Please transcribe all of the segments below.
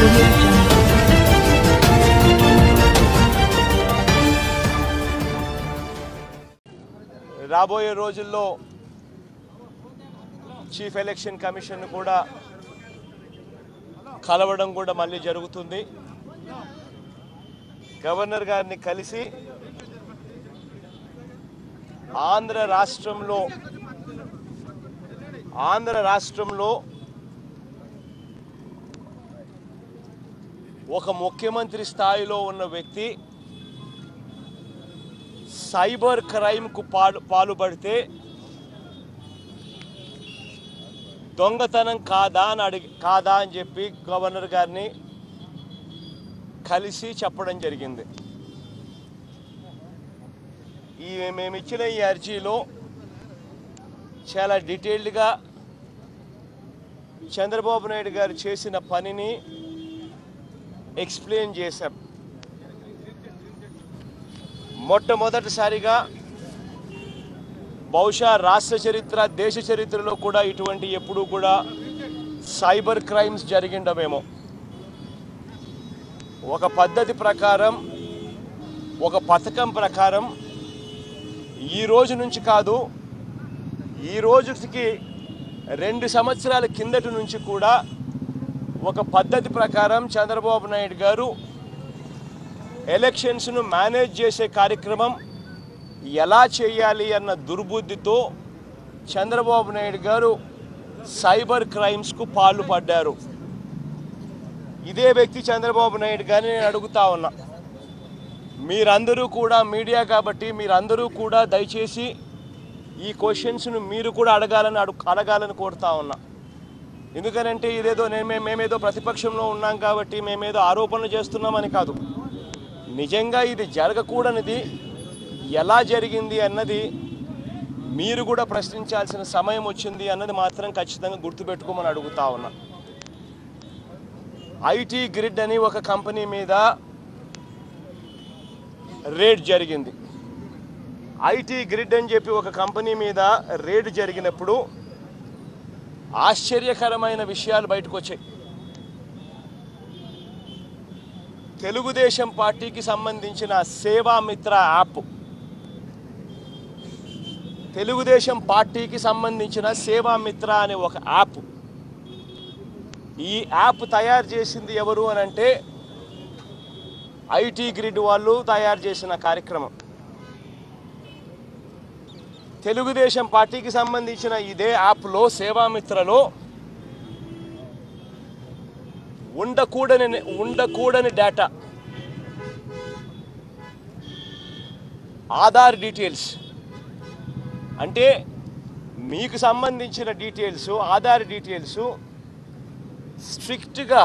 audio jungle. రాబోయే రోజుల్లో chief election commission కూడా కలవడం కూడా మళ్ళీ జరుగుతుంది గవర్నర్ గారిని కలిసి ఆంధ్ర రాష్ట్రంలో ఆంధ్ర రాష్ట్రంలో ఒక ముఖ్యమంత్రి స్థాయిలో ఉన్న వ్యక్తి సైబర్ క్రైమ్కు పాలు పాల్పడితే దొంగతనం కాదా అని అడిగి కాదా అని చెప్పి గవర్నర్ గారిని కలిసి చెప్పడం జరిగింది ఈ మేము ఇచ్చిన ఈ అర్జీలో చాలా డీటెయిల్డ్గా చంద్రబాబు నాయుడు గారు చేసిన పనిని ఎక్స్ప్లెయిన్ చేశాం మొట్టమొదటిసారిగా బహుశా రాష్ట్ర చరిత్ర దేశ చరిత్రలో కూడా ఇటువంటి ఎప్పుడూ కూడా సైబర్ క్రైమ్స్ జరిగిండమేమో ఒక పద్ధతి ప్రకారం ఒక పథకం ప్రకారం ఈ రోజు నుంచి కాదు ఈ రోజుకి రెండు సంవత్సరాల కిందటి నుంచి కూడా ఒక పద్ధతి ప్రకారం చంద్రబాబు నాయుడు గారు ఎలక్షన్స్ను మేనేజ్ చేసే కార్యక్రమం ఎలా చేయాలి అన్న దుర్బుద్ధితో చంద్రబాబు నాయుడు గారు సైబర్ క్రైమ్స్కు పాల్పడ్డారు ఇదే వ్యక్తి చంద్రబాబు నాయుడు గారిని నేను అడుగుతా ఉన్నా మీరందరూ కూడా మీడియా కాబట్టి మీరందరూ కూడా దయచేసి ఈ క్వశ్చన్స్ను మీరు కూడా అడగాలని అడుగు అడగాలని కోరుతా ఉన్నా ఎందుకనంటే ఇదేదో నేను మేము మేమేదో ప్రతిపక్షంలో ఉన్నాం కాబట్టి మేమేదో ఆరోపణలు చేస్తున్నామని కాదు నిజంగా ఇది జరగకూడనిది ఎలా జరిగింది అన్నది మీరు కూడా ప్రశ్నించాల్సిన సమయం వచ్చింది అన్నది మాత్రం ఖచ్చితంగా గుర్తుపెట్టుకోమని అడుగుతా ఉన్నా ఐటీ గ్రిడ్ అని ఒక కంపెనీ మీద రేడ్ జరిగింది ఐటీ గ్రిడ్ అని చెప్పి ఒక కంపెనీ మీద రేడ్ జరిగినప్పుడు ఆశ్చర్యకరమైన విషయాలు బయటకు వచ్చాయి తెలుగుదేశం పార్టీకి సంబంధించిన సేవామిత్ర యాప్ తెలుగుదేశం పార్టీకి సంబంధించిన సేవామిత్ర అనే ఒక యాప్ ఈ యాప్ తయారు చేసింది ఎవరు అని అంటే ఐటీ గ్రిడ్ వాళ్ళు తయారు చేసిన కార్యక్రమం తెలుగుదేశం పార్టీకి సంబంధించిన ఇదే యాప్లో సేవామిత్రలో ఉండకూడని ఉండకూడని డేటా ఆధార్ డీటెయిల్స్ అంటే మీకు సంబంధించిన డీటెయిల్స్ ఆధార్ డీటెయిల్స్ స్ట్రిక్ట్గా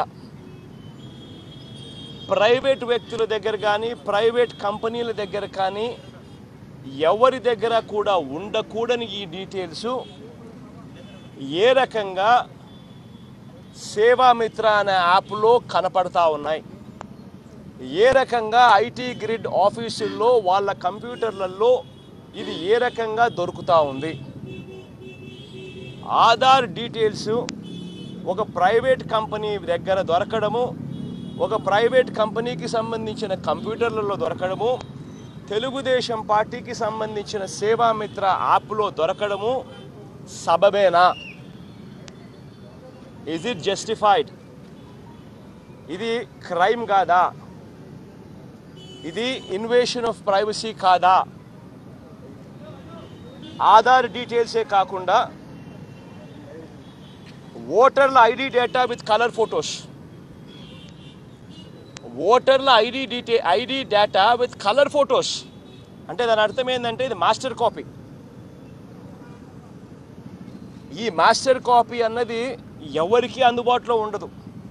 ప్రైవేట్ వ్యక్తుల దగ్గర కానీ ప్రైవేట్ కంపెనీల దగ్గర కానీ ఎవరి దగ్గర కూడా ఉండకూడని ఈ డీటెయిల్స్ ఏ రకంగా సేవామిత్ర అనే యాప్లో కనపడతా ఉన్నాయి ఏ రకంగా ఐటీ గ్రిడ్ ఆఫీసుల్లో వాళ్ళ కంప్యూటర్లలో ఇది ఏ రకంగా దొరుకుతూ ఉంది ఆధార్ డీటెయిల్స్ ఒక ప్రైవేట్ కంపెనీ దగ్గర దొరకడము ఒక ప్రైవేట్ కంపెనీకి సంబంధించిన కంప్యూటర్లలో దొరకడము తెలుగుదేశం పార్టీకి సంబంధించిన సేవామిత్ర యాప్లో దొరకడము సబబేనా ఇజ్ ఇట్ జస్టిఫైడ్ ఇది క్రైమ్ కాదా ఇది ఇన్వేషన్ ఆఫ్ ప్రైవసీ కాదా ఆధార్ డీటెయిల్సే కాకుండా ఓటర్ల ID data with colour photos ఓటర్ల ఐడి డీటే ID data with colour photos అంటే దాని అర్థం ఏంటంటే ఇది మాస్టర్ కాపీ ఈ మాస్టర్ కాపీ అన్నది ఎవరికి అందుబాటులో ఉండదు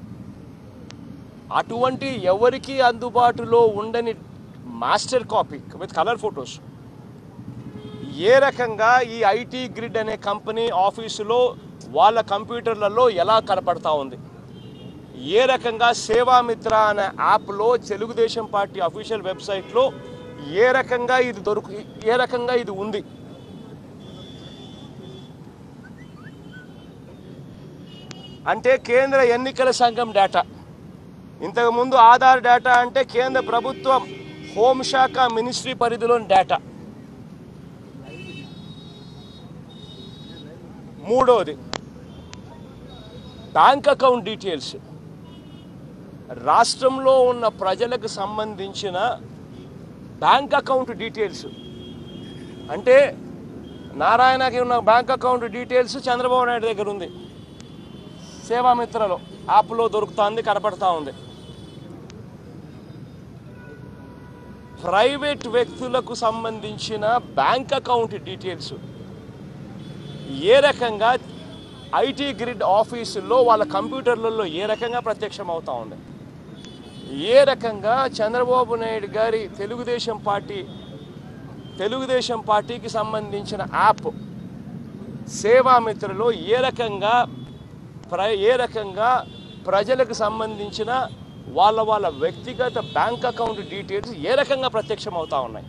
అటువంటి ఎవరికి అందుబాటులో ఉండని master copy with colour photos ఏ రకంగా ఈ ఐటీ గ్రిడ్ అనే కంపెనీ ఆఫీసులో వాళ్ళ కంప్యూటర్లలో ఎలా కనపడతా ఉంది ఏ రకంగా సేవామిత్ర అనే యాప్లో తెలుగుదేశం పార్టీ అఫీషియల్ వెబ్సైట్లో ఏ రకంగా ఇది దొరుకు ఏ రకంగా ఇది ఉంది అంటే కేంద్ర ఎన్నికల సంఘం డేటా ఇంతకుముందు ఆధార్ డేటా అంటే కేంద్ర ప్రభుత్వం హోంశాఖ మినిస్ట్రీ పరిధిలోని డేటా మూడోది బ్యాంక్ అకౌంట్ డీటెయిల్స్ రాష్ట్రంలో ఉన్న ప్రజలకు సంబంధించిన బ్యాంక్ అకౌంట్ డీటెయిల్స్ అంటే నారాయణకి ఉన్న bank account details Chandrababu Naidu దగ్గర ఉంది సేవామిత్రలో యాప్లో దొరుకుతుంది కనపడతా ఉంది ప్రైవేట్ వ్యక్తులకు సంబంధించిన బ్యాంక్ అకౌంట్ డీటెయిల్స్ ఏ రకంగా ఐటీ గ్రిడ్ ఆఫీసుల్లో వాళ్ళ కంప్యూటర్లలో ఏ రకంగా ప్రత్యక్షం అవుతా ఉంది ఏ రకంగా చంద్రబాబు నాయుడు గారి తెలుగుదేశం పార్టీ తెలుగుదేశం పార్టీకి సంబంధించిన యాప్ సేవామిత్రలో ఏ రకంగా ప్ర ఏ రకంగా ప్రజలకు సంబంధించిన వాళ్ళ వాళ్ళ వ్యక్తిగత బ్యాంక్ అకౌంట్ డీటెయిల్స్ ఏ రకంగా ప్రత్యక్షం అవుతా ఉన్నాయి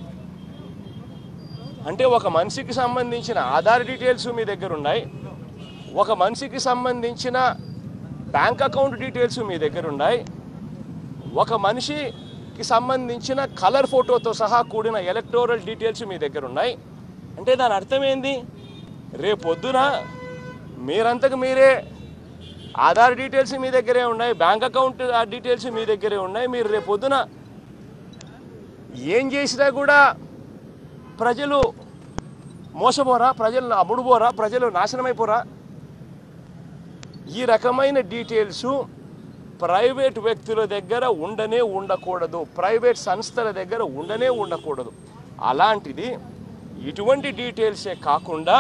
అంటే ఒక మనిషికి సంబంధించిన ఆధార్ డీటెయిల్స్ మీ దగ్గర ఉన్నాయి ఒక మనిషికి సంబంధించిన బ్యాంక్ అకౌంట్ డీటెయిల్స్ మీ దగ్గర ఉన్నాయి ఒక మనిషికి సంబంధించిన కలర్ ఫోటోతో సహా కూడిన ఎలక్టోరల్ డీటెయిల్స్ మీ దగ్గర ఉన్నాయి అంటే దాని అర్థం ఏంది రేపొద్దున మీరంతకు మీరే ఆధార్ డీటెయిల్స్ మీ దగ్గరే ఉన్నాయి బ్యాంక్ అకౌంట్ డీటెయిల్స్ మీ దగ్గరే ఉన్నాయి మీరు రేపొద్దున ఏం చేసినా కూడా ప్రజలు మోసపోరా ప్రజలు అమ్ముడుపోరా ప్రజలు నాశనమైపోరా ఈ రకమైన డీటెయిల్స్ ప్రైవేట్ వ్యక్తుల దగ్గర ఉండనే ఉండకూడదు ప్రైవేట్ సంస్థల దగ్గర ఉండనే ఉండకూడదు అలాంటిది ఇటువంటి డీటెయిల్సే కాకుండా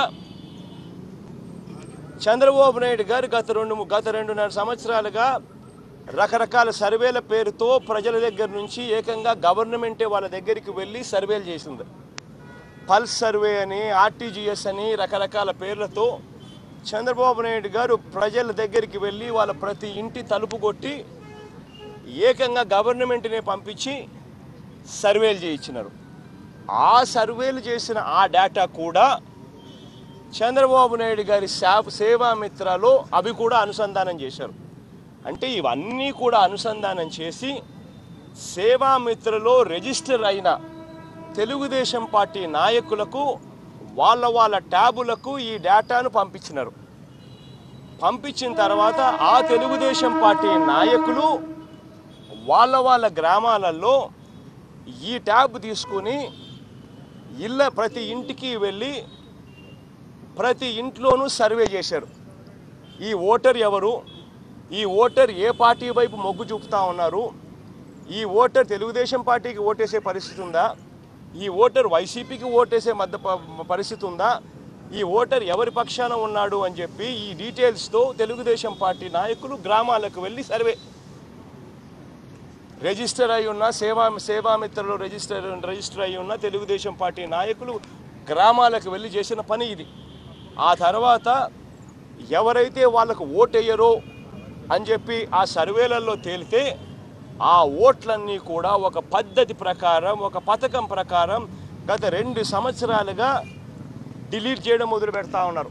చంద్రబాబు నాయుడు గారు గత రెండు గత రెండున్నర సంవత్సరాలుగా రకరకాల సర్వేల పేరుతో ప్రజల దగ్గర నుంచి ఏకంగా గవర్నమెంటే వాళ్ళ దగ్గరికి వెళ్ళి సర్వేలు చేసింది పల్స్ సర్వే అని ఆర్టీజీఎస్ అని రకరకాల పేర్లతో చంద్రబాబు నాయుడు గారు ప్రజల దగ్గరికి వెళ్ళి వాళ్ళ ప్రతి ఇంటి తలుపు కొట్టి ఏకంగా గవర్నమెంట్నే పంపించి సర్వేలు చేయించినారు ఆ సర్వేలు చేసిన ఆ డేటా కూడా చంద్రబాబు నాయుడు గారి శాప్ సేవామిత్రలో అవి కూడా అనుసంధానం చేశారు అంటే ఇవన్నీ కూడా అనుసంధానం చేసి సేవామిత్రలో రిజిస్టర్ అయిన తెలుగుదేశం పార్టీ నాయకులకు వాళ్ళ వాళ్ళ ట్యాబులకు ఈ డేటాను పంపించినారు పంపించిన తర్వాత ఆ తెలుగుదేశం పార్టీ నాయకులు వాళ్ళ వాళ్ళ గ్రామాలలో ఈ ట్యాబ్ తీసుకుని ఇళ్ళ ప్రతి ఇంటికి వెళ్ళి ప్రతి ఇంట్లోనూ సర్వే చేశారు ఈ ఓటర్ ఎవరు ఈ ఓటర్ ఏ పార్టీ వైపు మొగ్గు చూపుతా ఉన్నారు ఈ ఓటర్ తెలుగుదేశం పార్టీకి ఓటేసే పరిస్థితి ఉందా ఈ ఓటర్ వైసీపీకి ఓటేసే మధ్య ప- పరిస్థితి ఉందా ఈ ఓటర్ ఎవరి పక్షాన ఉన్నాడు అని చెప్పి ఈ డీటెయిల్స్తో తెలుగుదేశం పార్టీ నాయకులు గ్రామాలకు వెళ్ళి సర్వే రిజిస్టర్ అయి ఉన్న సేవా సేవామిత్రలో రిజిస్టర్ రిజిస్టర్ అయి ఉన్న తెలుగుదేశం పార్టీ నాయకులు గ్రామాలకు వెళ్ళి చేసిన పని ఇది ఆ తర్వాత ఎవరైతే వాళ్ళకు ఓటేయరో అని చెప్పి ఆ సర్వేలలో తేలితే ఆ ఓట్లన్నీ కూడా ఒక పద్ధతి ప్రకారం ఒక పథకం ప్రకారం గత రెండు సంవత్సరాలుగా డిలీట్ చేయడం మొదలు పెడతా ఉన్నారు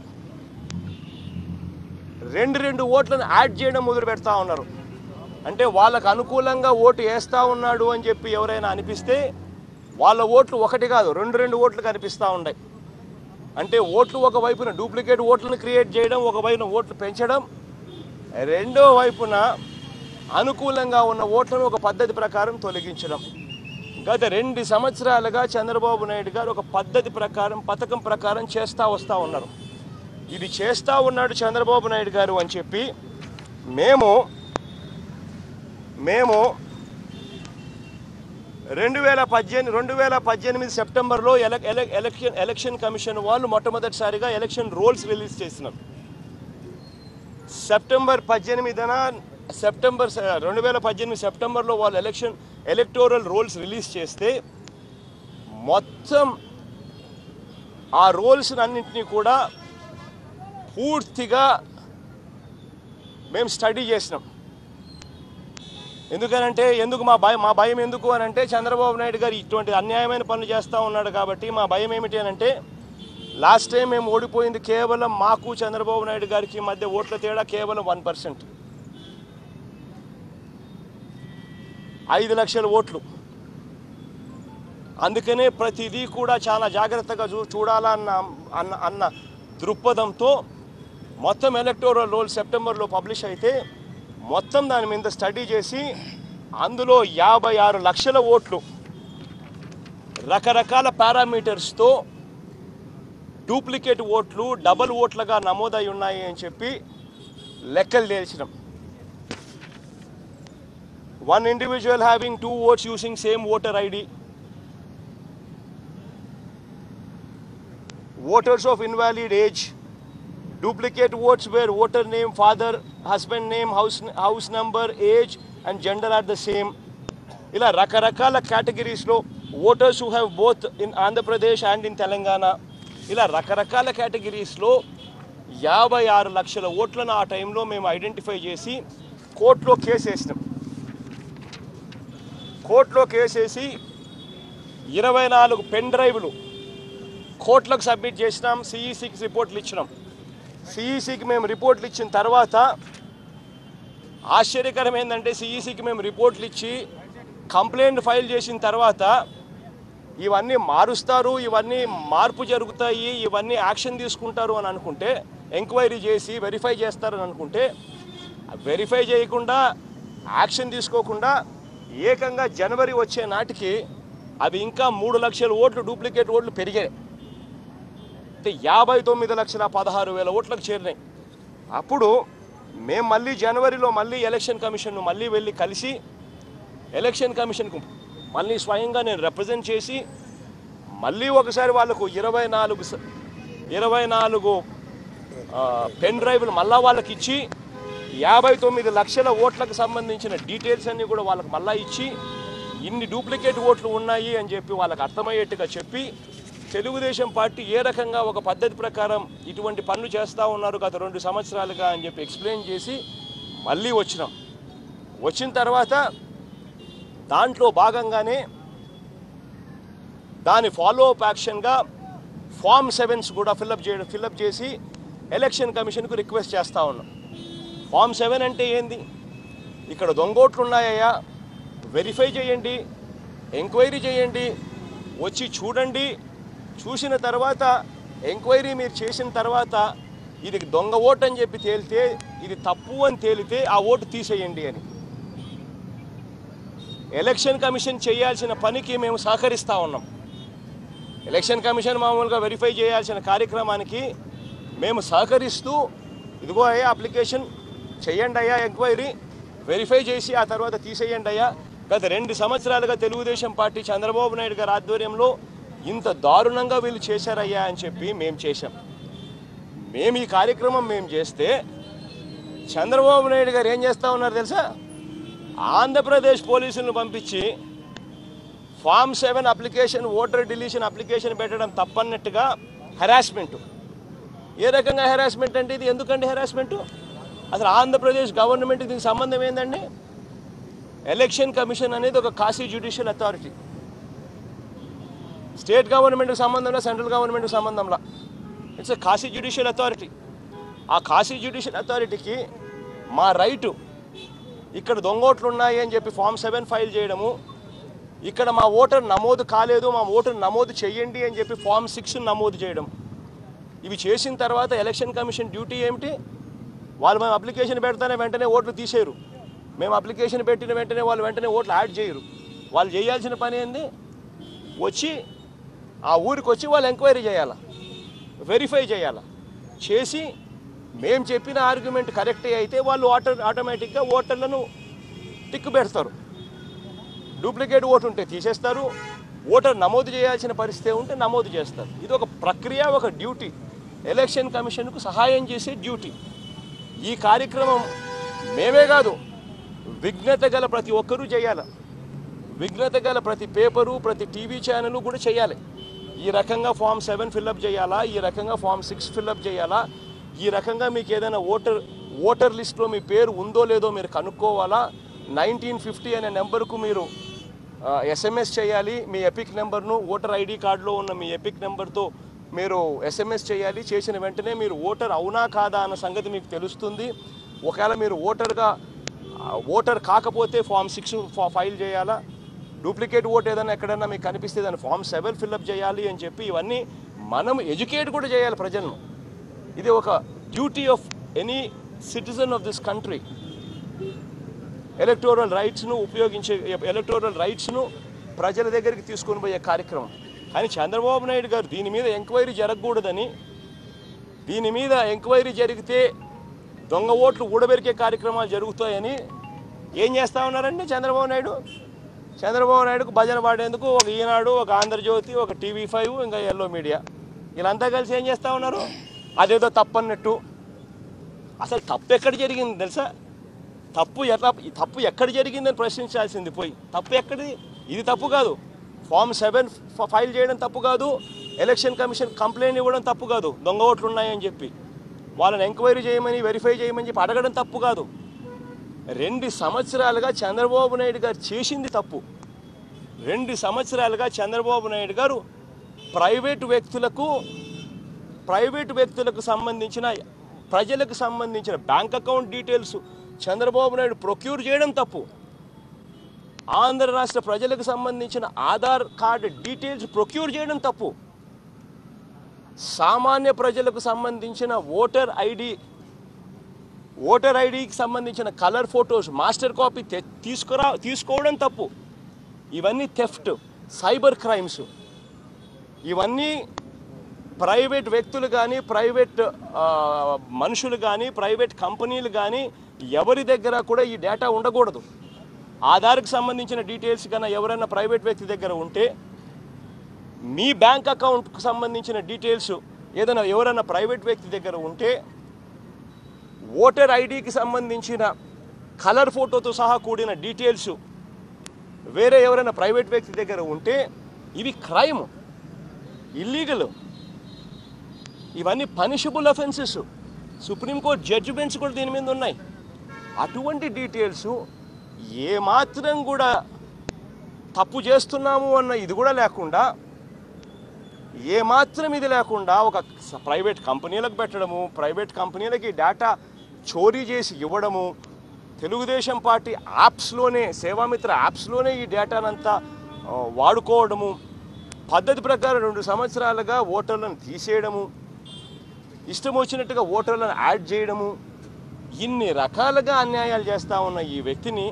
రెండు రెండు ఓట్లను యాడ్ చేయడం మొదలు పెడతా ఉన్నారు అంటే వాళ్ళకు అనుకూలంగా ఓటు వేస్తా ఉన్నాడు అని చెప్పి ఎవరైనా అనిపిస్తే వాళ్ళ ఓట్లు ఒకటి కాదు రెండు రెండు ఓట్లు కనిపిస్తూ ఉన్నాయి అంటే ఓట్లు ఒక వైపున డూప్లికేట్ ఓట్లను క్రియేట్ చేయడం ఒక వైపున ఓట్లు పెంచడం రెండో వైపున అనుకూలంగా ఉన్న ఓట్లను ఒక పద్ధతి ప్రకారం తొలగించడం గత రెండు సంవత్సరాలుగా చంద్రబాబు నాయుడు గారు ఒక పద్ధతి ప్రకారం పథకం ప్రకారం చేస్తూ వస్తూ ఉన్నారు ఇది చేస్తూ ఉన్నాడు చంద్రబాబు నాయుడు గారు అని చెప్పి మేము మేము రెండు వేల పద్దెనిమిది రెండు వేల పద్దెనిమిది సెప్టెంబర్లో ఎల ఎల- ఎలక్షన్ ఎలక్షన్ కమిషన్ వాళ్ళు మొట్టమొదటిసారిగా ఎలక్షన్ రోల్స్ రిలీజ్ చేసినారు సెప్టెంబర్ పద్దెనిమిదిన సెప్టెంబర్ స- రెండు వేల పద్దెనిమిది సెప్టెంబర్లో వాళ్ళు ఎలక్షన్ ఎలక్టోరల్ రోల్స్ రిలీజ్ చేస్తే మొత్తం ఆ రోల్స్ అన్నింటినీ కూడా పూర్తిగా మేము స్టడీ చేసినాం ఎందుకనంటే ఎందుకు మా భయం మా భయం ఎందుకు అని అంటే చంద్రబాబు నాయుడు గారు ఇటువంటి అన్యాయమైన పనులు చేస్తూ ఉన్నాడు కాబట్టి మా భయం ఏమిటి అని అంటే లాస్ట్ టైం మేము ఓడిపోయింది కేవలం మాకు చంద్రబాబు నాయుడు గారికి మధ్య ఓట్ల తేడా కేవలం వన్ పర్సెంట్ ఐదు లక్షల ఓట్లు అందుకనే ప్రతిదీ కూడా చాలా జాగ్రత్తగా చూ చూడాలన్న అన్న అన్న దృక్పథంతో మొత్తం ఎలక్టోరల్ రోల్ సెప్టెంబర్లో పబ్లిష్ అయితే మొత్తం దాని మీద స్టడీ చేసి అందులో యాభై ఆరు లక్షల ఓట్లు రకరకాల పారామీటర్స్తో డూప్లికేట్ ఓట్లు డబల్ ఓట్లుగా నమోదై ఉన్నాయి అని చెప్పి లెక్కలు తేల్చినాం one individual having two votes using same voter ID voters of invalid age, duplicate votes where voter name, father, husband name, house, house number, age and gender are the same. ఇలా రకరకాల కేటగిరీస్లో voters who have both in Andhra Pradesh and in Telangana ఇలా రకరకాల కేటగిరీస్లో యాభై ఆరు లక్షల ఓట్లను ఆ టైంలో మేము ఐడెంటిఫై చేసి కోర్టులో కేసు వేసినాం కోర్టులో కేసు వేసి ఇరవై నాలుగు పెన్ డ్రైవ్లు కోర్టులకు సబ్మిట్ చేసినాం సిఈసికి రిపోర్ట్లు ఇచ్చినాం సిఈసికి మేము రిపోర్ట్లు ఇచ్చిన తర్వాత ఆశ్చర్యకరం ఏంటంటే సిఈసికి మేము రిపోర్ట్లు ఇచ్చి కంప్లైంట్ ఫైల్ చేసిన తర్వాత ఇవన్నీ మారుస్తారు ఇవన్నీ మార్పు జరుగుతాయి ఇవన్నీ యాక్షన్ తీసుకుంటారు అని అనుకుంటే ఎంక్వైరీ చేసి వెరిఫై చేస్తారని అనుకుంటే వెరిఫై చేయకుండా యాక్షన్ తీసుకోకుండా ఏకంగా జనవరి వచ్చే నాటికి అవి ఇంకా మూడు లక్షల ఓట్లు డూప్లికేట్ ఓట్లు పెరిగాయి అంటే యాభై తొమ్మిది లక్షల పదహారు వేల ఓట్లకు చేరినాయి అప్పుడు మేము మళ్ళీ జనవరిలో మళ్ళీ ఎలక్షన్ కమిషన్ను మళ్ళీ వెళ్ళి కలిసి ఎలక్షన్ కమిషన్కు మళ్ళీ స్వయంగా నేను రిప్రజెంట్ చేసి మళ్ళీ ఒకసారి వాళ్ళకు ఇరవై నాలుగు స- ఇరవై నాలుగు ఆ, పెన్ డ్రైవ్లు మళ్ళా వాళ్ళకి ఇచ్చి యాభై తొమ్మిది లక్షల ఓట్లకు సంబంధించిన డీటెయిల్స్ అన్నీ కూడా వాళ్ళకి మళ్ళా ఇచ్చి ఇన్ని డూప్లికేట్ ఓట్లు ఉన్నాయి అని చెప్పి వాళ్ళకి అర్థమయ్యేట్టుగా చెప్పి తెలుగుదేశం పార్టీ ఏ రకంగా ఒక పద్ధతి ప్రకారం ఇటువంటి పనులు చేస్తూ ఉన్నారు గత రెండు సంవత్సరాలుగా అని చెప్పి ఎక్స్ప్లెయిన్ చేసి మళ్ళీ వచ్చినాం వచ్చిన తర్వాత దాంట్లో భాగంగానే దాని ఫాలో అప్ యాక్షన్గా ఫామ్ సెవెన్స్ కూడా ఫిల్అప్ చేయడం ఫిల్అప్ చేసి ఎలక్షన్ కమిషన్కు రిక్వెస్ట్ చేస్తూ ఉన్నాం ఫామ్ సెవెన్ అంటే ఏంది ఇక్కడ దొంగోట్లు ఉన్నాయా వెరిఫై చేయండి ఎంక్వైరీ చేయండి వచ్చి చూడండి చూసిన తర్వాత ఎంక్వైరీ మీరు చేసిన తర్వాత ఇది దొంగ ఓటు అని చెప్పి తేలితే ఇది తప్పు అని తేలితే ఆ ఓటు తీసేయండి అని ఎలక్షన్ కమిషన్ చేయాల్సిన పనికి మేము సహకరిస్తూ ఉన్నాం ఎలక్షన్ కమిషన్ మామూలుగా వెరిఫై చేయాల్సిన కార్యక్రమానికి మేము సహకరిస్తూ ఇదిగో అయ్యా అప్లికేషన్ చేయండి అయ్యా ఎంక్వైరీ వెరిఫై చేసి ఆ తర్వాత తీసేయండి అయ్యా గత రెండు సంవత్సరాలుగా తెలుగుదేశం పార్టీ చంద్రబాబు నాయుడు గారి ఆధ్వర్యంలో ఇంత దారుణంగా వీళ్ళు చేశారయ్యా అని చెప్పి మేము చేశాం మేము ఈ కార్యక్రమం మేము చేస్తే చంద్రబాబు నాయుడు గారు ఏం చేస్తూ ఉన్నారు తెలుసా ఆంధ్రప్రదేశ్ పోలీసులను పంపించి form seven application voter deletion application పెట్టడం తప్పన్నట్టుగా హెరాస్మెంట్ ఏ రకంగా హెరాస్మెంట్ అంటే ఇది ఎందుకండి హెరాస్మెంట్ అసలు ఆంధ్రప్రదేశ్ గవర్నమెంట్కి దీనికి సంబంధం ఏందండి ఎలక్షన్ కమిషన్ అనేది ఒక కాశీ జ్యుడిషియల్ అథారిటీ స్టేట్ గవర్నమెంట్కి సంబంధంలో సెంట్రల్ గవర్నమెంట్కి సంబంధంలో ఇట్స్ కాశీ జ్యుడిషియల్ అథారిటీ ఆ కాశీ జ్యుడిషియల్ అథారిటీకి మా రైటు ఇక్కడ దొంగోట్లు ఉన్నాయి అని చెప్పి ఫామ్ సెవెన్ ఫైల్ చేయడము ఇక్కడ మా ఓటర్ నమోదు కాలేదు మా ఓటర్ నమోదు చేయండి అని చెప్పి ఫామ్ సిక్స్ నమోదు చేయడం ఇవి చేసిన తర్వాత ఎలక్షన్ కమిషన్ డ్యూటీ ఏమిటి వాళ్ళు మేము అప్లికేషన్ పెడతానే వెంటనే ఓట్లు తీసేయరు మేము అప్లికేషన్ పెట్టిన వెంటనే వాళ్ళు వెంటనే ఓట్లు యాడ్ చేయరు వాళ్ళు చేయాల్సిన పని ఏంది వచ్చి ఆ ఊరికి వచ్చి వాళ్ళు ఎంక్వైరీ చేయాలా వెరిఫై చేయాలా చేసి మేము చెప్పిన ఆర్గ్యుమెంట్ కరెక్టే అయితే వాళ్ళు ఆటో ఆటోమేటిక్గా ఓటర్లను టిక్కు పెడతారు డూప్లికేట్ ఓటు ఉంటే తీసేస్తారు ఓటర్ నమోదు చేయాల్సిన పరిస్థితి ఉంటే నమోదు చేస్తారు ఇది ఒక ప్రక్రియ ఒక డ్యూటీ ఎలక్షన్ కమిషన్కు సహాయం చేసే డ్యూటీ ఈ కార్యక్రమం మేమే కాదు విఘ్నత గల ప్రతి ఒక్కరూ చేయాలి విఘ్నత గల ప్రతి పేపరు ప్రతి టీవీ ఛానల్ కూడా చేయాలి ఈ రకంగా ఫామ్ సెవెన్ ఫిల్అప్ చేయాలా ఈ రకంగా ఫామ్ సిక్స్ ఫిల్అప్ చేయాలా ఈ రకంగా మీకు ఏదైనా ఓటర్ ఓటర్ లిస్ట్లో మీ పేరు ఉందో లేదో మీరు కనుక్కోవాలా నైన్టీన్ ఫిఫ్టీ అనే నెంబర్కు మీరు ఎస్ఎంఎస్ చేయాలి మీ ఎపిక్ నెంబర్ను ఓటర్ ఐడి కార్డులో ఉన్న మీ ఎపిక్ నెంబర్తో మీరు ఎస్ఎంఎస్ చేయాలి చేసిన వెంటనే మీరు ఓటర్ అవునా కాదా అన్న సంగతి మీకు తెలుస్తుంది ఒకవేళ మీరు ఓటర్గా ఓటర్ కాకపోతే ఫామ్ సిక్స్ ఫైల్ చేయాలా డూప్లికేట్ ఓట్ ఏదైనా ఎక్కడైనా మీకు కనిపిస్తే దాన్ని ఫామ్ సెవెన్ ఫిల్అప్ చేయాలి అని చెప్పి ఇవన్నీ మనం ఎడ్యుకేట్ కూడా చేయాలి ప్రజలను ఇది ఒక duty of any citizen of this country electoral రైట్స్ను ఉపయోగించే ఎలక్టోరల్ రైట్స్ను ప్రజల దగ్గరికి తీసుకొని పోయే కార్యక్రమం కానీ చంద్రబాబు నాయుడు గారు దీని మీద ఎంక్వైరీ జరగకూడదని దీని మీద ఎంక్వైరీ జరిగితే దొంగ ఓట్లు ఊడబెరికే కార్యక్రమాలు జరుగుతాయని ఏం చేస్తా ఉన్నారండి చంద్రబాబు నాయుడు చంద్రబాబు నాయుడుకు భజన పాడేందుకు ఒక ఈనాడు ఒక ఆంధ్రజ్యోతి ఒక టీవీ ఫైవ్ ఇంకా ఎల్లో మీడియా వీళ్ళంతా కలిసి ఏం చేస్తా ఉన్నారు అదేదో తప్పన్నట్టు అసలు తప్పు ఎక్కడ జరిగింది తెలుసా తప్పు ఎట్లా ఈ తప్పు ఎక్కడ జరిగిందని ప్రశ్నించాల్సింది పోయి తప్పు ఎక్కడిది ఇది తప్పు కాదు ఫామ్ సెవెన్ ఫైల్ చేయడం తప్పు కాదు ఎలక్షన్ కమిషన్ కంప్లైంట్ ఇవ్వడం తప్పు కాదు దొంగ ఓట్లు ఉన్నాయని చెప్పి వాళ్ళని ఎంక్వైరీ చేయమని వెరిఫై చేయమని చెప్పి అడగడం తప్పు కాదు రెండు సంవత్సరాలుగా చంద్రబాబు నాయుడు గారు చేసింది తప్పు రెండు సంవత్సరాలుగా చంద్రబాబు నాయుడు గారు ప్రైవేటు వ్యక్తులకు ప్రైవేటు వ్యక్తులకు సంబంధించిన ప్రజలకు సంబంధించిన bank account details Chandrababu Naidu procure చేయడం తప్పు ఆంధ్ర రాష్ట్ర ప్రజలకు సంబంధించిన ఆధార్ కార్డు డీటెయిల్స్ ప్రొక్యూర్ చేయడం తప్పు సామాన్య ప్రజలకు సంబంధించిన ఓటర్ ఐడి ఓటర్ ఐడికి సంబంధించిన కలర్ ఫొటోస్ మాస్టర్ కాపీ తె- తీసుకురా తీసుకోవడం తప్పు ఇవన్నీ థెఫ్ట్ సైబర్ క్రైమ్స్ ఇవన్నీ ప్రైవేట్ వ్యక్తులు కానీ ప్రైవేట్ ఆ, మనుషులు కానీ ప్రైవేట్ కంపెనీలు కానీ ఎవరి దగ్గర కూడా ఈ డేటా ఉండకూడదు ఆధార్కి సంబంధించిన డీటెయిల్స్ కన్నా ఎవరైనా ప్రైవేట్ వ్యక్తి దగ్గర ఉంటే మీ బ్యాంక్ అకౌంట్కి సంబంధించిన డీటెయిల్స్ ఏదైనా ఎవరైనా ప్రైవేట్ వ్యక్తి దగ్గర ఉంటే ఓటర్ ఐడికి సంబంధించిన కలర్ ఫోటోతో సహా కూడిన డీటెయిల్స్ వేరే ఎవరైనా ప్రైవేట్ వ్యక్తి దగ్గర ఉంటే ఇవి క్రైమ్ ఇల్లీగల్ ఇవన్నీ పనిషబుల్ అఫెన్సెస్ సుప్రీంకోర్టు జడ్జిమెంట్స్ కూడా దీని మీద ఉన్నాయి అటువంటి డీటెయిల్స్ ఏమాత్రం కూడా తప్పు చేస్తున్నాము అన్న ఇది కూడా లేకుండా ఏమాత్రం ఇది లేకుండా ఒక స- ప్రైవేట్ కంపెనీలకు పెట్టడము ప్రైవేట్ కంపెనీలకి డేటా చోరీ చేసి ఇవ్వడము తెలుగుదేశం పార్టీ యాప్స్లోనే సేవామిత్ర యాప్స్లోనే ఈ డేటానంతా ఆ, వాడుకోవడము పద్ధతి ప్రకారం రెండు సంవత్సరాలుగా ఓటర్లను తీసేయడము ఇష్టం వచ్చినట్టుగా ఓటర్లను యాడ్ చేయడము ఇన్ని రకాలుగా అన్యాయాలు చేస్తూ ఉన్న ఈ వ్యక్తిని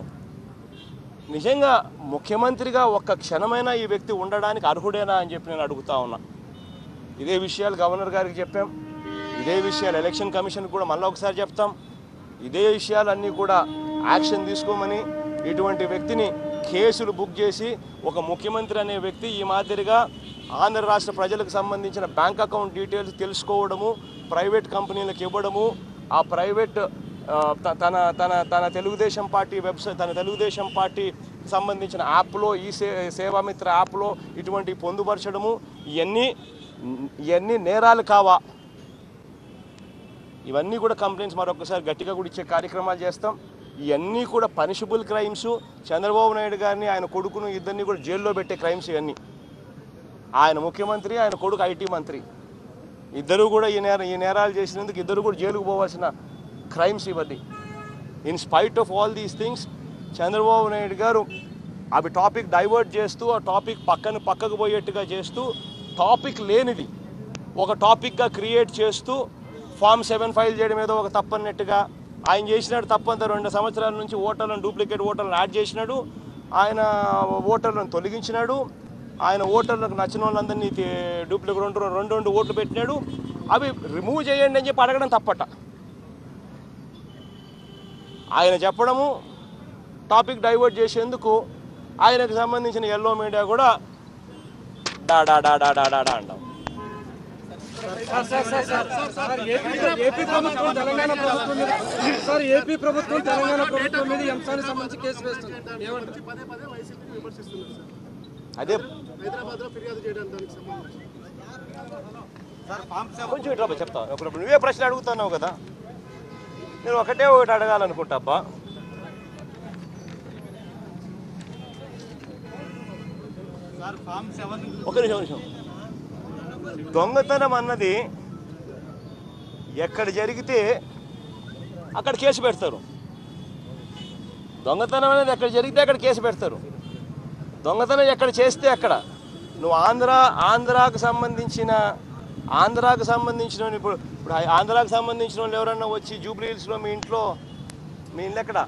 నిజంగా ముఖ్యమంత్రిగా ఒక్క క్షణమైనా ఈ వ్యక్తి ఉండడానికి అర్హుడేనా అని చెప్పి నేను అడుగుతా ఉన్నా ఇదే విషయాలు గవర్నర్ గారికి చెప్పాం ఇదే విషయాలు ఎలక్షన్ కమిషన్ కూడా మళ్ళీ ఒకసారి చెప్తాం ఇదే విషయాలన్నీ కూడా యాక్షన్ తీసుకోమని ఇటువంటి వ్యక్తిని కేసులు బుక్ చేసి ఒక ముఖ్యమంత్రి అనే వ్యక్తి ఈ మాదిరిగా ఆంధ్ర రాష్ట్ర ప్రజలకు సంబంధించిన బ్యాంక్ అకౌంట్ డీటెయిల్స్ తెలుసుకోవడము ప్రైవేట్ కంపెనీలకు ఇవ్వడము ఆ ప్రైవేట్ ఆ, త- తన తన తన తెలుగుదేశం పార్టీ వెబ్సైట్ తన తెలుగుదేశం పార్టీ సంబంధించిన యాప్లో ఈ సే సేవామిత్ర యాప్లో ఇటువంటి పొందుపరచడము ఇవన్నీ ఇవన్నీ నేరాలు కావా ఇవన్నీ కూడా కంప్లైంట్స్ మరొకసారి గట్టిగా కూడా ఇచ్చే కార్యక్రమాలు చేస్తాం ఇవన్నీ కూడా పనిషబుల్ క్రైమ్స్ చంద్రబాబు నాయుడు గారిని ఆయన కొడుకును ఇద్దరిని కూడా జైల్లో పెట్టే క్రైమ్స్ ఇవన్నీ ఆయన ముఖ్యమంత్రి ఆయన కొడుకు ఐటీ మంత్రి ఇద్దరు కూడా ఈ నేర ఈ నేరాలు చేసినందుకు ఇద్దరు కూడా జైలుకు పోవాల్సిన క్రైమ్స్ ఇవన్నీ in spite of all these things Chandrababu Naidu garu అవి టాపిక్ డైవర్ట్ చేస్తూ ఆ టాపిక్ పక్కన పక్కకు పోయేట్టుగా చేస్తూ టాపిక్ లేనిది ఒక టాపిక్గా క్రియేట్ చేస్తూ ఫామ్ సెవెన్ ఫైల్ చేయడం ఏదో ఒక తప్పన్నట్టుగా ఆయన చేసినాడు తప్పంతా రెండు సంవత్సరాల నుంచి ఓటర్లను డూప్లికేట్ ఓటర్లను యాడ్ చేసినాడు ఆయన ఓటర్లను తొలగించినాడు ఆయన ఓటర్లకు నచ్చిన వాళ్ళందరినీ తే- డూప్లికేట్ రెండు రెండు రెండు ఓట్లు పెట్టినాడు అవి రిమూవ్ చేయండి అని చెప్పి అడగడం తప్పట ఆయన చెప్పడము టాపిక్ డైవర్ట్ చేసేందుకు ఆయనకు సంబంధించిన ఎల్లో మీడియా కూడా డా డా డా డా డా డా డా అంటాం సార్ ఏపీ ఏపీ ప్రభుత్వం తెలంగాణ ప్రభుత్వం మీద సార్ ఏపీ ప్రభుత్వం తెలంగాణ ప్రభుత్వం మీద ఈ అంశానికి సంబంధించి కేసు వేస్తుంది ఏమంటారు పదే పదే వైసీపీ విమర్శిస్తున్నారు సార్ అదే హైదరాబాద్ లో ఫిర్యాదు చేయడానికి దానికి సంబంధించి కొంచెం ఇట్లా బా, చెప్తా ఇప్పుడు నువ్వే ప్రశ్న అడుగుతున్నావు కదా నేను ఒకటే ఒకటి అడగాలనుకుంటా అబ్బా ఒక నిమిషం ఒక నిమిషం దొంగతనం అన్నది ఎక్కడ జరిగితే అక్కడ కేసు పెడతారు దొంగతనం అనేది ఎక్కడ జరిగితే అక్కడ కేసు పెడతారు దొంగతనం ఎక్కడ చేస్తే అక్కడ నువ్వు ఆంధ్ర ఆంధ్రాకు సంబంధించిన ఆంధ్రాకు సంబంధించిన వాళ్ళు ఇప్పుడు ఇప్పుడు ఆంధ్రాకు సంబంధించిన వాళ్ళు ఎవరన్నా వచ్చి జూబ్లీ హిల్స్లో మీ ఇంట్లో మీ ఇల్లు ఎక్కడ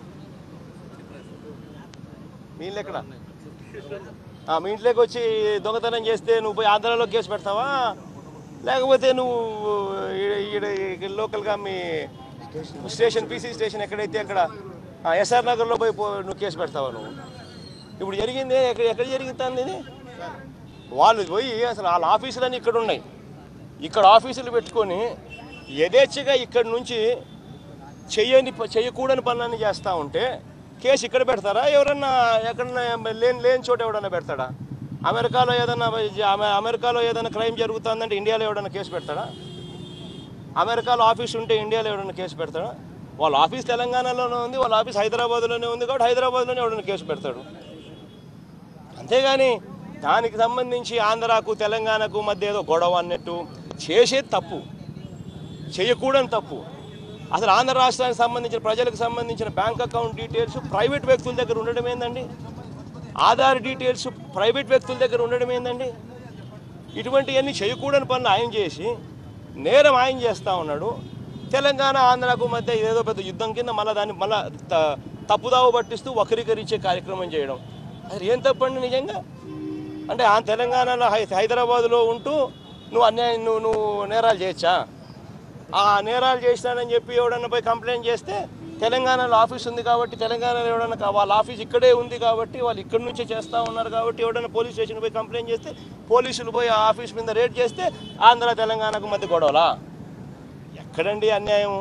మీ ఇల్లు ఎక్కడ ఆ, మీ ఇంట్లోకి వచ్చి దొంగతనం చేస్తే నువ్వు పోయి ఆంధ్రాలో కేసు పెడతావా లేకపోతే నువ్వు ఈడ- ఈడ ఈడ లోకల్గా మీ స్టేషన్ పీసీ స్టేషన్ ఎక్కడైతే అక్కడ ఆ, ఎస్ఆర్ నగర్లో పోయి పో- నువ్వు కేసు పెడతావా నువ్వు ఇప్పుడు జరిగింది ఎక్కడ ఎక్కడ జరిగింది ఇది వాళ్ళు పోయి అసలు వాళ్ళ ఆఫీసులన్నీ ఇక్కడ ఉన్నాయి ఇక్కడ ఆఫీసులు పెట్టుకొని యథేచ్ఛగా ఇక్కడ నుంచి చెయ్యని ప- చెయ్యకూడని పనులన్నీ చేస్తూ ఉంటే కేసు ఇక్కడ పెడతారా ఎవరన్నా ఎక్కడన్నా లేని లేని చోట ఎవడన్నా పెడతాడా అమెరికాలో ఏదన్నా అమె- అమెరికాలో ఏదైనా క్రైమ్ జరుగుతుందంటే ఇండియాలో ఎవడన్నా కేసు పెడతాడా అమెరికాలో ఆఫీస్ ఉంటే ఇండియాలో ఎవడన్నా కేసు పెడతాడా వాళ్ళ ఆఫీస్ తెలంగాణలోనే ఉంది వాళ్ళ ఆఫీస్ హైదరాబాద్లోనే ఉంది కాబట్టి హైదరాబాద్లోనే ఎవడన్నా కేసు పెడతాడు అంతేగాని దానికి సంబంధించి ఆంధ్రాకు తెలంగాణకు మధ్య ఏదో గొడవ అన్నట్టు చేసేది తప్పు చేయకూడని తప్పు అసలు ఆంధ్ర రాష్ట్రానికి సంబంధించిన ప్రజలకు సంబంధించిన బ్యాంక్ అకౌంట్ డీటెయిల్స్ ప్రైవేట్ వ్యక్తుల దగ్గర ఉండడం ఏందండి ఆధార్ డీటెయిల్స్ ప్రైవేట్ వ్యక్తుల దగ్గర ఉండడం ఏందండి ఇటువంటివన్నీ చేయకూడని పనులు ఆయన చేసి నేరం ఆయన చేస్తూ ఉన్నాడు తెలంగాణ ఆంధ్రాకు మధ్య ఏదో పెద్ద యుద్ధం కింద మళ్ళీ దాన్ని మళ్ళీ తప్పుదావ పట్టిస్తూ వక్రీకరించే కార్యక్రమం చేయడం అది ఏం తప్పండి నిజంగా అంటే ఆ తెలంగాణలో హై హైదరాబాద్లో ఉంటూ నువ్వు అన్యాయం నువ్వు నువ్వు నేరాలు చేయొచ్చా ఆ నేరాలు చేసినానని చెప్పి ఎవడన్నా పోయి కంప్లైంట్ చేస్తే తెలంగాణలో ఆఫీస్ ఉంది కాబట్టి తెలంగాణలో ఎవడన్నా కా- వాళ్ళ ఆఫీస్ ఇక్కడే ఉంది కాబట్టి వాళ్ళు ఇక్కడి నుంచే చేస్తూ ఉన్నారు కాబట్టి ఎవడన్నా పోలీస్ స్టేషన్ పోయి కంప్లైంట్ చేస్తే పోలీసులు పోయి ఆ ఆఫీస్ మీద రేట్ చేస్తే ఆంధ్ర తెలంగాణకు మధ్య గొడవలా ఎక్కడండి అన్యాయం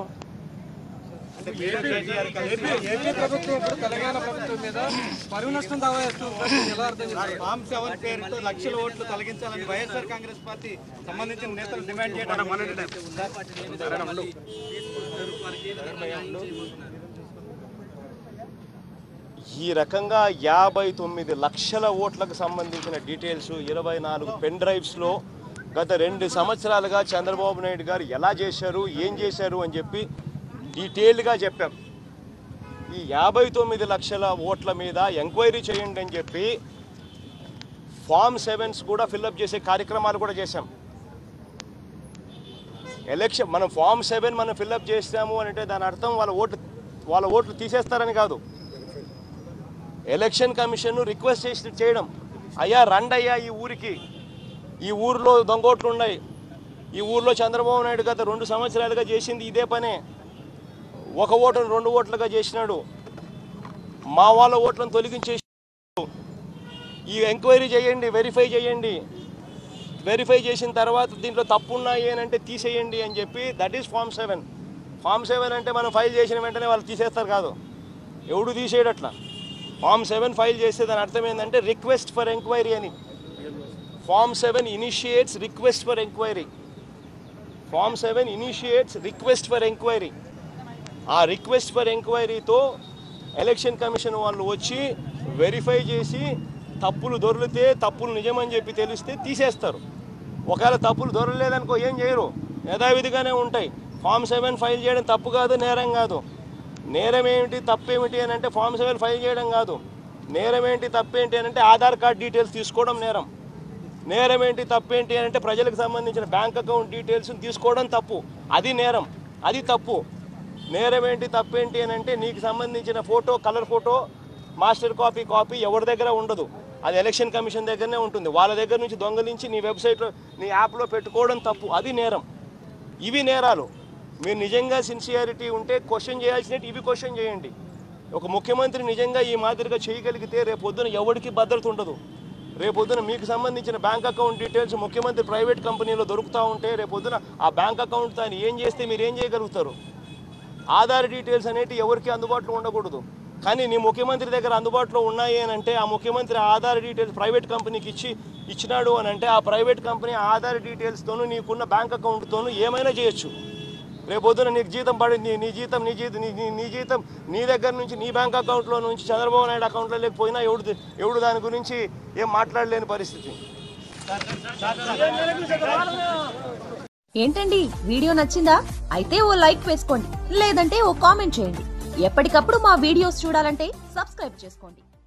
ఏపీ ప్రభుత్వం ఇప్పుడు తెలంగాణ ప్రభుత్వం మీద పరువు నష్టం దావా వేస్తుంది సార్. దీన్ని ఎలా అర్థం చేస్తారు ఫామ్ సెవెన్ పేరుతో లక్షల ఓట్లు తొలగించాలని వైఎస్ఆర్ కాంగ్రెస్ పార్టీ సంబంధించిన నేతలు డిమాండ్ చేయడం ఈ రకంగా యాభై తొమ్మిది లక్షల ఓట్లకు సంబంధించిన డీటెయిల్స్ ఇరవై నాలుగు పెన్ డ్రైవ్స్లో గత రెండు సంవత్సరాలుగా చంద్రబాబు నాయుడు గారు ఎలా చేశారు ఏం చేశారు అని చెప్పి డీటెయిల్డ్గా చెప్పాం ఈ యాభై తొమ్మిది లక్షల ఓట్ల మీద ఎంక్వైరీ చేయండి అని చెప్పి ఫామ్ సెవెన్స్ కూడా ఫిల్అప్ చేసే కార్యక్రమాలు కూడా చేశాం ఎలక్షన్ మనం ఫామ్ సెవెన్ మనం ఫిల్అప్ చేసాము అని అంటే దాని అర్థం వాళ్ళ ఓట్లు వాళ్ళ ఓట్లు తీసేస్తారని కాదు ఎలక్షన్ కమిషన్ రిక్వెస్ట్ చేసి చేయడం అయ్యా రండి అయ్యా ఈ ఊరికి ఈ ఊరిలో దొంగోట్లు ఉన్నాయి ఈ ఊర్లో చంద్రబాబు నాయుడు గత రెండు సంవత్సరాలుగా చేసింది ఇదే పనే ఒక ఓటును రెండు ఓట్లుగా చేసినాడు మా వాళ్ళ ఓట్లను తొలగించేసి ఈ ఎంక్వైరీ చేయండి వెరిఫై చేయండి వెరిఫై చేసిన తర్వాత దీంట్లో తప్పు ఉన్నాయి అని అంటే తీసేయండి అని చెప్పి that is form seven form seven అంటే మనం ఫైల్ చేసిన వెంటనే వాళ్ళు తీసేస్తారు కాదు ఎవడు తీసేయడు అట్లా ఫామ్ సెవెన్ ఫైల్ చేస్తే దాని అర్థం ఏంటంటే రిక్వెస్ట్ ఫర్ ఎంక్వైరీ అని form seven initiates request for enquiry form seven initiates request for enquiry ఆ రిక్వెస్ట్ ఫర్ ఎంక్వైరీతో ఎలక్షన్ కమిషన్ వాళ్ళు వచ్చి వెరిఫై చేసి తప్పులు దొరికితే తప్పులు నిజమని చెప్పి తెలిస్తే తీసేస్తారు ఒకవేళ తప్పులు దొరకలేదనుకో ఏం చేయరు యథావిధిగానే ఉంటాయి ఫామ్ సెవెన్ ఫైల్ చేయడం తప్పు కాదు నేరం కాదు నేరం ఏమిటి తప్పు ఏమిటి అని అంటే ఫామ్ సెవెన్ ఫైల్ చేయడం కాదు నేరం ఏంటి తప్పు ఏంటి అని అంటే ఆధార్ కార్డ్ డీటెయిల్స్ తీసుకోవడం నేరం నేరం ఏంటి తప్పు ఏంటి అని అంటే ప్రజలకు సంబంధించిన బ్యాంక్ అకౌంట్ డీటెయిల్స్ తీసుకోవడం తప్పు అది నేరం అది తప్పు నేరం ఏంటి తప్పు ఏంటి అని అంటే నీకు సంబంధించిన photo colour photo master copy copy ఎవరి దగ్గర ఉండదు అది ఎలక్షన్ కమిషన్ దగ్గరనే ఉంటుంది వాళ్ళ దగ్గర నుంచి దొంగలించి నీ వెబ్సైట్లో నీ యాప్లో పెట్టుకోవడం తప్పు అది నేరం ఇవి నేరాలు మీరు నిజంగా సిన్సియారిటీ ఉంటే క్వశ్చన్ చేయాల్సినట్టు ఇవి క్వశ్చన్ చేయండి ఒక ముఖ్యమంత్రి నిజంగా ఈ మాదిరిగా చేయగలిగితే రేపొద్దున ఎవరికి భద్రత ఉండదు రేపొద్దున మీకు సంబంధించిన బ్యాంక్ అకౌంట్ డీటెయిల్స్ ముఖ్యమంత్రి ప్రైవేట్ కంపెనీలో దొరుకుతూ ఉంటే రేపొద్దున ఆ బ్యాంక్ అకౌంట్ దాన్ని ఏం చేస్తే మీరు ఏం చేయగలుగుతారు ఆధార్ డీటెయిల్స్ అనేవి ఎవరికి అందుబాటులో ఉండకూడదు కానీ నీ ముఖ్యమంత్రి దగ్గర అందుబాటులో ఉన్నాయి అని అంటే ఆ ముఖ్యమంత్రి ఆధార్ డీటెయిల్స్ ప్రైవేట్ కంపెనీకి ఇచ్చి ఇచ్చినాడు అని అంటే ఆ ప్రైవేట్ కంపెనీ ఆధార్ డీటెయిల్స్తోనూ నీకున్న బ్యాంక్ అకౌంట్తోనూ ఏమైనా చేయొచ్చు రేపొద్దున నీకు జీతం పడింది నీ జీతం నీ జీతం నీ నీ- నీ జీతం నీ దగ్గర నుంచి నీ బ్యాంక్ అకౌంట్లో నుంచి చంద్రబాబు నాయుడు అకౌంట్లో లేకపోయినా ఎవడు ఎవడు దాని గురించి ఏం మాట్లాడలేని పరిస్థితి ఏంటండి వీడియో నచ్చిందా అయితే ఓ లైక్ వేసుకోండి లేదంటే ఓ కామెంట్ చేయండి ఎప్పటికప్పుడు మా వీడియోస్ చూడాలంటే సబ్స్క్రైబ్ చేసుకోండి